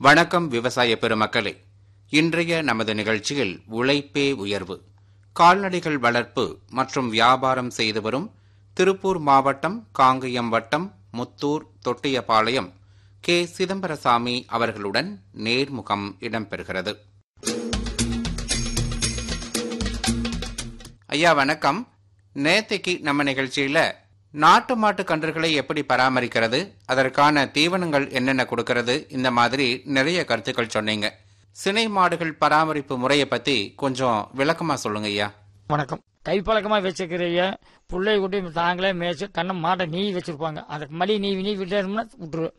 வணக்கம் விவசாய பெருமக்களே இன்றைய நமது நிகழ்ச்சியில் உழைப்பே உயர்வு கால்நடைகள் வளர்ப்பு மற்றும் வியாபாரம் செய்து வரும் திருப்பூர் மாவட்டம் காங்கயம் வட்டம் முத்தூர் தொட்டியபாளையம் கே சிதம்பரசாமி அவர்களுடன் நேர்முகம் இடம்பெறுகிறது ஐயா வணக்கம் நேத்தைக்கு நம்ம நிகழ்ச்சியில நாட்டு மாட்டு கன்றுகளை எப்படி பராமரிக்கிறது அதற்கான தீவனங்கள் என்னென்ன கொடுக்கறது இந்த மாதிரி நிறைய கருத்துக்கள் சொன்னீங்க சினை மாடுகள் பராமரிப்பு முறையை பத்தி கொஞ்சம் விளக்கமா சொல்லுங்க ஐயா வணக்கம் கைப்பழக்கமா வச்சுக்கிறீங்க பிள்ளை குட்டி தாங்களே மேய்ச்சி கண்ணை மாட்டை நீவி வச்சிருப்பாங்க அதுக்கு மடி நீவி நீவி விட்டோம்னா விட்டுரு